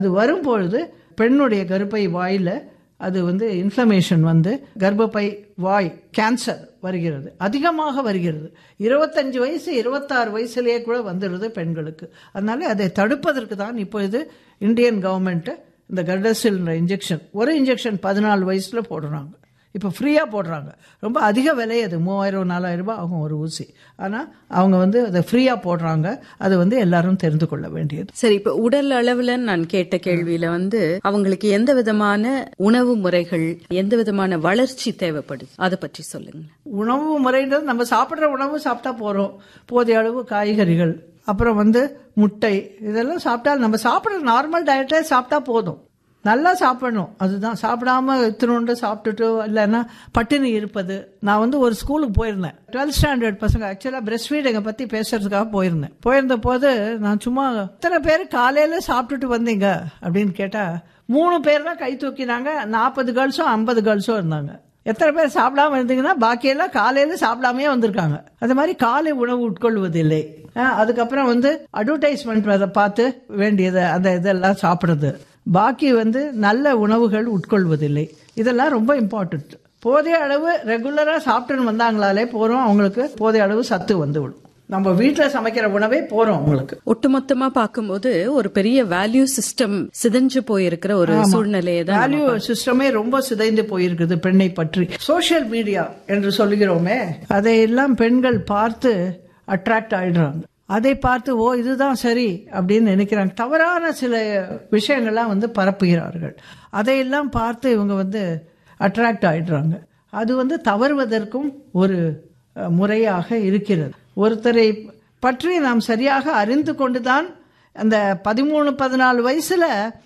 அது வரும்பொழுது பெண்ணுடைய கருப்பை வாயில அது வந்து இன்ஃப்ளமேஷன் வந்து கர்ப்பப்பை வாய் கேன்சர் வருகிறது அதிகமாக வருகிறது இருபத்தஞ்சு வயசு இருபத்தாறு வயசுலேயே கூட வந்துடுது பெண்களுக்கு அதனால அதை தடுப்பதற்கு தான் இப்போ இது இந்தியன் கவர்மெண்ட் இந்த கர்டசில்ன்ற இன்ஜெக்ஷன் ஒரு இன்ஜெக்ஷன் பதினாலு வயசுல போடுறாங்க இப்போ ஃப்ரீயாக போடுறாங்க ரொம்ப அதிக விலை அது மூவாயிரம் நாலாயிரம் ரூபாய் ஆகும் ஒரு ஊசி ஆனால் அவங்க வந்து அதை ஃப்ரீயாக போடுறாங்க அது வந்து எல்லாரும் தெரிந்து கொள்ள வேண்டியது சரி இப்ப உடல் அளவுல நான் கேட்ட கேள்வியில வந்து அவங்களுக்கு எந்த விதமான உணவு முறைகள் எந்த விதமான வளர்ச்சி தேவைப்படுது அதை பற்றி சொல்லுங்க உணவு முறைன்றது நம்ம சாப்பிட்ற உணவு சாப்பிட்டா போகிறோம் போதிய அளவு காய்கறிகள் அப்புறம் வந்து முட்டை இதெல்லாம் சாப்பிட்டா நம்ம சாப்பிட்ற நார்மல் டயட்டே சாப்பிட்டா போதும் நல்லா சாப்பிடணும் அதுதான் சாப்பிடாம இத்தினோண்டு சாப்பிட்டுட்டு இல்லைன்னா பட்டினி இருப்பது நான் வந்து ஒரு ஸ்கூலுக்கு போயிருந்தேன் டுவெல்த் ஸ்டாண்டர்ட் பசங்க ஆக்சுவலாக பிரஸ்ட் ஃபீடிங்கை பற்றி பேசுறதுக்காக போயிருந்தேன் போயிருந்த போது நான் சும்மா இத்தனை பேர் காலையில் சாப்பிட்டுட்டு வந்தீங்க அப்படின்னு கேட்டால் மூணு பேர் தான் கை தூக்கினாங்க நாற்பது கேர்ள்ஸும் ஐம்பது கேர்ள்ஸும் இருந்தாங்க எத்தனை பேர் சாப்பிடாம இருந்தீங்கன்னா பாக்கியெல்லாம் காலையில சாப்பிடாமே வந்திருக்காங்க அது மாதிரி காலை உணவு உட்கொள்வதில்லை அஹ் அதுக்கப்புறம் வந்து அட்வர்டைஸ்மெண்ட் அதை பார்த்து வேண்டியதை அந்த இதெல்லாம் சாப்பிடுறது பாக்கி வந்து நல்ல உணவுகள் உட்கொள்வதில்லை இதெல்லாம் ரொம்ப இம்பார்ட்டன்ட் போதிய அளவு ரெகுலரா சாப்பிட்டுன்னு வந்தாங்களாலே போறோம் அவங்களுக்கு போதிய அளவு சத்து வந்து விடும் நம்ம வீட்டில் சமைக்கிற உணவே போறோம் அவங்களுக்கு ஒட்டுமொத்தமா பார்க்கும்போது ஒரு பெரிய வேல்யூ சிஸ்டம் சிதைஞ்சு போயிருக்கிற ஒரு சூழ்நிலையை தான் வேல்யூ சிஸ்டமே ரொம்ப சிதைந்து போயிருக்குது பெண்ணை பற்றி சோஷியல் மீடியா என்று சொல்லுகிறோமே அதையெல்லாம் பெண்கள் பார்த்து அட்ராக்ட் ஆயிடுறாங்க அதை பார்த்து ஓ இதுதான் சரி அப்படின்னு நினைக்கிறாங்க தவறான சில விஷயங்கள்லாம் வந்து பரப்புகிறார்கள் அதையெல்லாம் பார்த்து இவங்க வந்து அட்ராக்ட் ஆயிடுறாங்க அது வந்து தவறுவதற்கும் ஒரு அஹ், முறையாக இருக்கிறது ஒருத்தரை பற்றி நாம் சரியாக அறிந்து கொண்டுதான் அந்த பதிமூணு பதினாலு வயசுல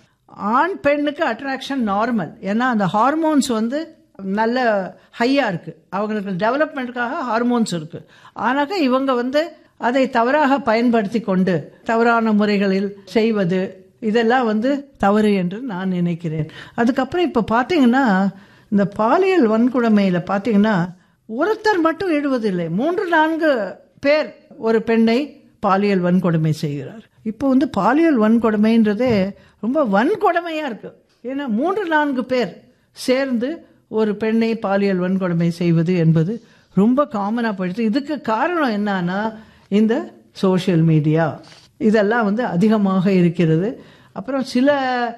ஆண் பெண்ணுக்கு அட்ராக்ஷன் நார்மல் ஏன்னா அந்த ஹார்மோன்ஸ் வந்து நல்ல ஹையா இருக்கு அவங்களுக்கு டெவலப்மெண்ட்டுக்காக ஹார்மோன்ஸ் இருக்கு ஆனாக்க இவங்க வந்து அதை தவறாக பயன்படுத்தி கொண்டு தவறான முறைகளில் செய்வது இதெல்லாம் வந்து தவறு என்று நான் நினைக்கிறேன் அதுக்கப்புறம் இப்போ பார்த்தீங்கன்னா இந்த பாலியல் வன்கொடுமையில பார்த்தீங்கன்னா ஒருத்தர் மட்டும் ஈடுவதில்லை மூன்று நான்கு பேர் ஒரு பெண்ணை பாலியல் வன்கொடுமை செய்கிறார் இப்போ வந்து பாலியல் வன்கொடுமைன்றதே ரொம்ப வன்கொடுமையா இருக்கு ஏன்னா மூன்று நான்கு பேர் சேர்ந்து ஒரு பெண்ணை பாலியல் வன்கொடுமை செய்வது என்பது ரொம்ப காமனா போயிடுது இதுக்கு காரணம் என்னன்னா இந்த சோஷியல் மீடியா இதெல்லாம் வந்து அதிகமாக இருக்கிறது அப்புறம் சில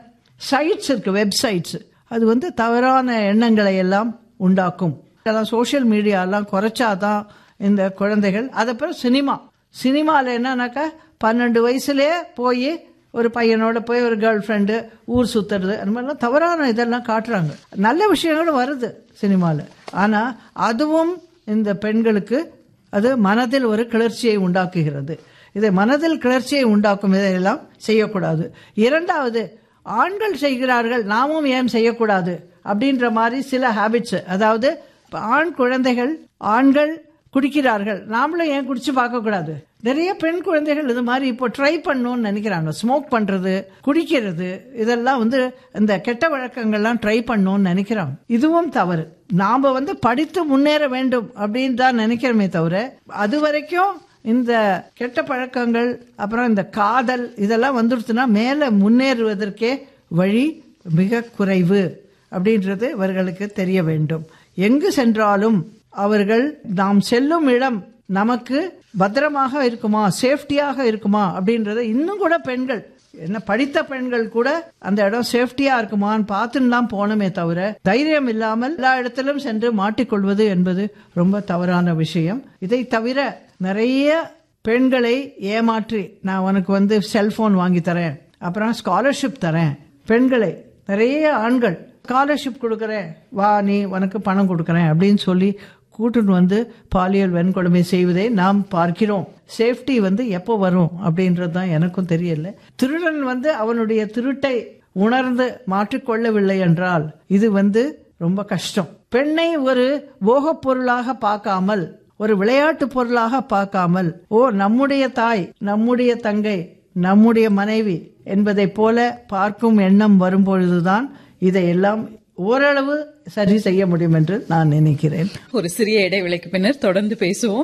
சைட்ஸ் இருக்கு வெப்சைட்ஸ் அது வந்து தவறான எண்ணங்களை எல்லாம் உண்டாக்கும் அதெல்லாம் சோஷியல் மீடியாலாம் குறைச்சாதான் இந்த குழந்தைகள் அதுக்கப்புறம் சினிமா சினிமாவில் என்னன்னாக்கா பன்னெண்டு வயசுலேயே போய் ஒரு பையனோட போய் ஒரு கேர்ள் ஃப்ரெண்டு ஊர் சுத்துறது அந்த மாதிரிலாம் தவறான இதெல்லாம் காட்டுறாங்க நல்ல விஷயங்களும் வருது சினிமாவில் ஆனால் அதுவும் இந்த பெண்களுக்கு அது மனதில் ஒரு கிளர்ச்சியை உண்டாக்குகிறது இதை மனதில் கிளர்ச்சியை உண்டாக்கும் இதையெல்லாம் செய்யக்கூடாது இரண்டாவது ஆண்கள் செய்கிறார்கள் நாமும் ஏன் செய்யக்கூடாது அப்படின்ற மாதிரி சில ஹாபிட்ஸ் அதாவது இப்ப ஆண் குழந்தைகள் ஆண்கள் குடிக்கிறார்கள் நாமளும் ஏன் குடிச்சு பார்க்க கூடாது நிறைய பெண் குழந்தைகள் இது மாதிரி இப்போ ட்ரை பண்ணணும்னு நினைக்கிறாங்க ஸ்மோக் பண்றது குடிக்கிறது இதெல்லாம் வந்து இந்த கெட்ட வழக்கங்கள்லாம் ட்ரை பண்ணணும்னு நினைக்கிறாங்க இதுவும் தவறு நாம வந்து படித்து முன்னேற வேண்டும் அப்படின்னு தான் நினைக்கிறோமே தவிர அது வரைக்கும் இந்த கெட்ட பழக்கங்கள் அப்புறம் இந்த காதல் இதெல்லாம் வந்துடுச்சுன்னா மேல முன்னேறுவதற்கே வழி மிக குறைவு அப்படின்றது இவர்களுக்கு தெரிய வேண்டும் எங்கு சென்றாலும் அவர்கள் நாம் செல்லும் இடம் நமக்கு பத்திரமாக இருக்குமா சேஃப்டியாக இருக்குமா அப்படின்றத இன்னும் கூட பெண்கள் என்ன படித்த பெண்கள் கூட அந்த இடம் சேஃப்டியா இருக்குமான்னு பார்த்துன்னு தான் போனோமே தவிர தைரியம் இல்லாமல் எல்லா இடத்திலும் சென்று மாட்டிக்கொள்வது என்பது ரொம்ப தவறான விஷயம் இதை தவிர நிறைய பெண்களை ஏமாற்றி நான் உனக்கு வந்து செல்போன் வாங்கி தரேன் அப்புறம் ஸ்காலர்ஷிப் தரேன் பெண்களை நிறைய ஆண்கள் ஸ்காலர்ஷிப் கொடுக்குறேன் வா நீ உனக்கு பணம் கொடுக்குறேன் அப்படின்னு சொல்லி கூட்டுன்னு வந்து பாலியல் வன்கொடுமை செய்வதை நாம் பார்க்கிறோம் சேஃப்டி வந்து எப்போ வரும் அப்படின்றது தான் எனக்கும் தெரியல திருடன் வந்து அவனுடைய திருட்டை உணர்ந்து மாற்றிக்கொள்ளவில்லை என்றால் இது வந்து ரொம்ப கஷ்டம் பெண்ணை ஒரு போகப் பொருளாக பார்க்காமல் ஒரு விளையாட்டு பொருளாக பார்க்காமல் ஓ நம்முடைய தாய் நம்முடைய தங்கை நம்முடைய மனைவி என்பதைப் போல பார்க்கும் எண்ணம் வரும்பொழுதுதான் இதையெல்லாம் ஓரளவு சரி செய்ய முடியும் என்று நான் நினைக்கிறேன் ஒரு சிறிய இடைவெளிக்கு பின்னர் தொடர்ந்து பேசுவோம்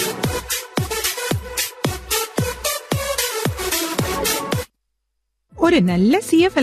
ஒரு ஒரு நல்ல சிஎஃப்